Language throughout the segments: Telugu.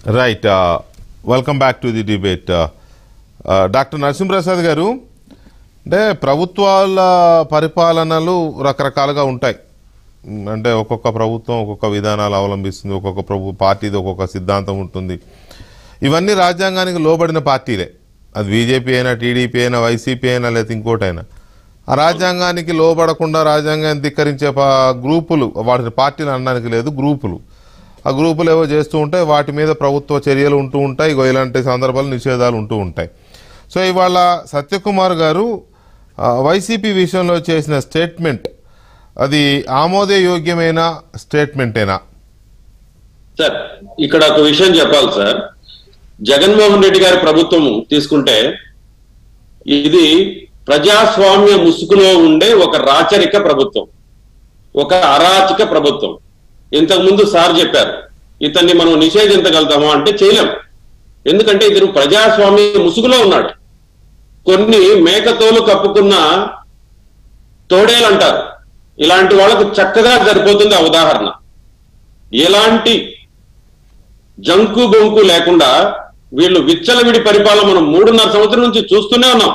right welcome back to the debate doctor Narasimhaprasad garu అంటే ప్రభుత్వాల పరిపాలనలు రకరకాలుగా ఉంటాయి ఉమ్, అంటే ఒక్కొక్క ప్రభుత్వం ఒక్కొక్క విధానాలు అవలంబిస్తుంది ఒక్కొక్క ప్రభు పార్టీది ఒక్కొక్క సిద్ధాంతం ఉంటుంది ఇవన్నీ రాజ్యాంగానికి లోబడిన పార్టీలే అది బీజేపీ అయినా టీడీపీ అయినా వైసీపీ అయినా లేదా ఇంకోటైనా ఆ రాజ్యాంగానికి లోబడకుండా రాజ్యాంగాన్ని ధిక్కరించే పా- గ్రూపులు వాటి పార్టీలు అనడానికి లేదు గ్రూపులు ఆ గ్రూపులు ఏవో చేస్తూ ఉంటాయి వాటి మీద ప్రభుత్వ చర్యలు ఉంటూ ఉంటాయి ఇగో ఇలాంటి సందర్భాలు నిషేధాలు ఉంటూ ఉంటాయి సో ఇవాళ సత్యకుమార్ గారు ఆ, వైసీపీ విషయంలో చేసిన స్టేట్మెంట్ అది ఆమోదయోగ్యమైన స్టేట్మెంటేనా సార్ ఇక్కడ ఒక విషయం చెప్పాలి సార్ జగన్మోహన్ రెడ్డి గారి ప్రభుత్వం తీసుకుంటే ఇది ప్రజాస్వామ్య ముసుగులో ఉండే ఒక రాచరిక ప్రభుత్వం ఒక అరాచక ప్రభుత్వం ఇంతకు ముందు సార్ చెప్పారు ఇతన్ని మనం నిషేధించగలుగుతామా అంటే చేయలేం ఎందుకంటే ఇతను ప్రజాస్వామ్య ముసుగులో ఉన్నాడు కొన్ని మేకతోలు కప్పుకున్న తోడేలు అంటారు ఇలాంటి వాళ్ళకు చక్కగా సరిపోతుంది ఆ ఉదాహరణ ఎలాంటి జంకు బొంకు లేకుండా వీళ్ళు విచ్చలవిడి పరిపాలన మనం మూడున్నర సంవత్సరం నుంచి చూస్తూనే ఉన్నాం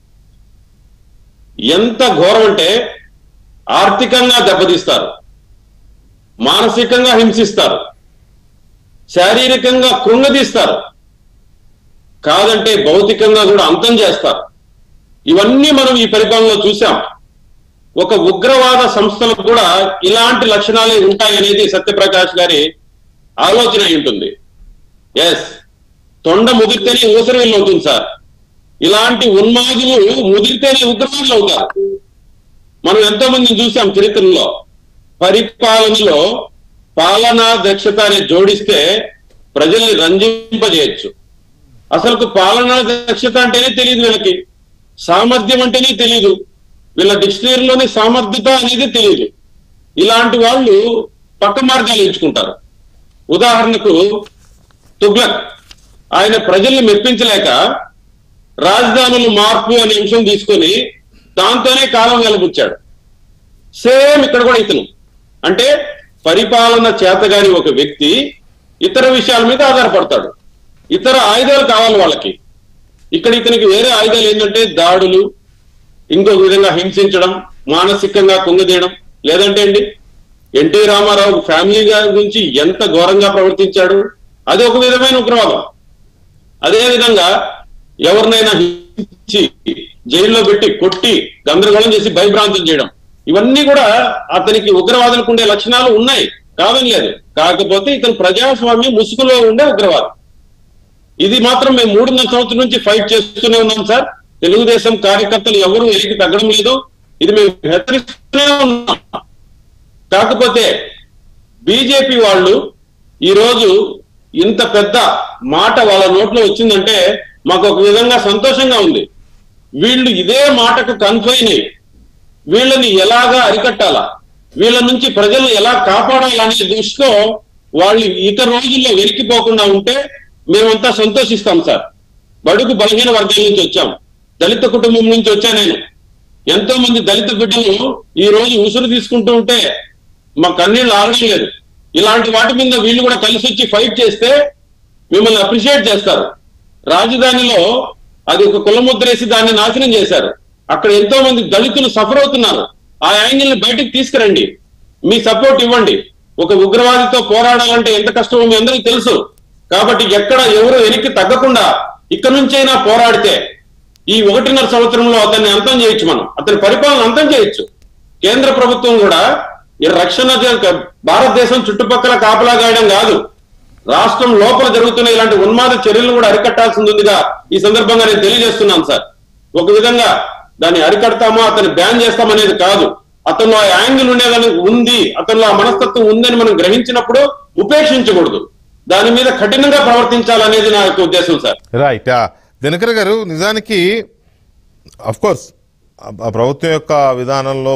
ఎంత ఘోరం అంటే ఆర్థికంగా దెబ్బతీస్తారు మానసికంగా హింసిస్తారు శారీరకంగా కృంగదీస్తారు కాదంటే భౌతికంగా కూడా అంతం చేస్తారు ఇవన్నీ మనం ఈ పరిపాలనలో చూసాం ఒక ఉగ్రవాద సంస్థలకు కూడా ఇలాంటి లక్షణాలే ఉంటాయనేది సత్యప్రకాష్ గారి ఆలోచన అయి ఉంటుంది ఎస్ తొండ ముదిరితేనే ఊసరవిల్లు అవుతుంది సార్ ఇలాంటి ఉన్మాదులు ముదిరితేనే ఉగ్రవాదులు అవుతారు మనం ఎంతో మందిని చూసాం చరిత్రలో పరిపాలనలో పాలనా దక్షత అని జోడిస్తే ప్రజల్ని రంజింపజేయచ్చు అసలు పాలనా దక్షత అంటేనే తెలియదు వీళ్ళకి సామర్థ్యం అంటేనే తెలియదు వీళ్ళ డిక్షనరీలోని సామర్థ్యత అనేది తెలియదు ఇలాంటి వాళ్ళు పక్క మార్గాలు ఎంచుకుంటారు ఉదాహరణకు తుగ్లక్ ఆయన ప్రజల్ని మెప్పించలేక రాజధానులు మార్పు అనే అంశం తీసుకొని దాంతోనే కాలం వెలబుచ్చాడు సేమ్ ఇక్కడ కూడా ఇతను అంటే పరిపాలన చేతగాని ఒక వ్యక్తి ఇతర విషయాల మీద ఆధారపడతాడు ఇతర ఆయుధాలు కావాలి వాళ్ళకి ఇక్కడ ఇతనికి వేరే ఆయుధాలు ఏంటంటే దాడులు ఇంకొక విధంగా హింసించడం మానసికంగా కుంగదీయడం లేదంటే అండి ఎన్టీ రామారావు ఫ్యామిలీ గారి గురించి ఎంత ఘోరంగా ప్రవర్తించాడు అది ఒక విధమైన ఉగ్రవాదం అదే విధంగా ఎవరినైనా హింసించి జైల్లో పెట్టి కొట్టి గందరగోళం చేసి భయభ్రాంతం చేయడం ఇవన్నీ కూడా అతనికి ఉగ్రవాదులకు ఉండే లక్షణాలు ఉన్నాయి కాదని లేదు కాకపోతే ఇతను ప్రజాస్వామ్యం ముసుగులో ఉండే ఉగ్రవాదం ఇది మాత్రం మేము మూడున్నర సంవత్సరం నుంచి ఫైట్ చేస్తూనే ఉన్నాం సార్ తెలుగుదేశం కార్యకర్తలు ఎవరు ఎలికి తగ్గడం లేదు ఇది మేము హెచ్చరిస్తూనే ఉన్నాం కాకపోతే బీజేపీ వాళ్ళు ఈ రోజు ఇంత పెద్ద మాట వాళ్ళ నోట్లో వచ్చిందంటే మాకు ఒక విధంగా సంతోషంగా ఉంది వీళ్ళు ఇదే మాటకు కన్ఫైన్ అయ్యి వీళ్ళని ఎలాగా అరికట్టాలా వీళ్ళ నుంచి ప్రజలు ఎలా కాపాడాలా అనే దృష్టిలో వాళ్ళు ఇక రోజుల్లో వెలికిపోకుండా ఉంటే మేమంతా సంతోషిస్తాం సార్ బడుగు బలహీన వర్గాల నుంచి వచ్చాం దళిత కుటుంబం నుంచి వచ్చా నేను ఎంతో మంది దళిత బిడ్డలు ఈ రోజు ఉసురు తీసుకుంటూ ఉంటే మా కన్నీళ్ళు ఆగడం లేదు ఇలాంటి వాటి మీద వీళ్ళు కూడా కలిసి వచ్చి ఫైట్ చేస్తే మిమ్మల్ని అప్రిషియేట్ చేస్తారు రాజధానిలో అది ఒక కులముద్రేసి దాన్ని నాశనం చేశారు అక్కడ ఎంతో మంది దళితులు సఫర్ అవుతున్నారు ఆ యాంగిల్ ని బయటకు తీసుకురండి మీ సపోర్ట్ ఇవ్వండి ఒక ఉగ్రవాదితో పోరాడాలంటే ఎంత కష్టమో మీ అందరికీ తెలుసు కాబట్టి ఎక్కడ ఎవరు వెనక్కి తగ్గకుండా ఇక్కడ నుంచైనా పోరాడితే ఈ ఒకటిన్నర సంవత్సరంలో అతన్ని అంతం చేయొచ్చు మనం అతని పరిపాలన అంతం చేయొచ్చు కేంద్ర ప్రభుత్వం కూడా ఈ రక్షణ జ- భారతదేశం చుట్టుపక్కల కాపలా గాయడం కాదు రాష్ట్రం లోపల జరుగుతున్న ఇలాంటి ఉన్మాద చర్యలను కూడా అరికట్టాల్సింది ఉందిగా ఈ సందర్భంగా నేను తెలియజేస్తున్నాను సార్ ఒక విధంగా దాన్ని అరికడతామా అతన్ని బ్యాన్ చేస్తామనేది కాదు అతను ఆ యాంగిల్ ఉండేదని ఉంది అతనిలో ఆ మనస్తత్వం ఉందని మనం గ్రహించినప్పుడు ఉపేక్షించకూడదు దాని మీద కఠినంగా ప్రవర్తించాలనేది నా యొక్క ఉద్దేశం సార్ రైట్ దినకర్ గారు నిజానికి అఫ్ కోర్స్ ప్రభుత్వం యొక్క విధానంలో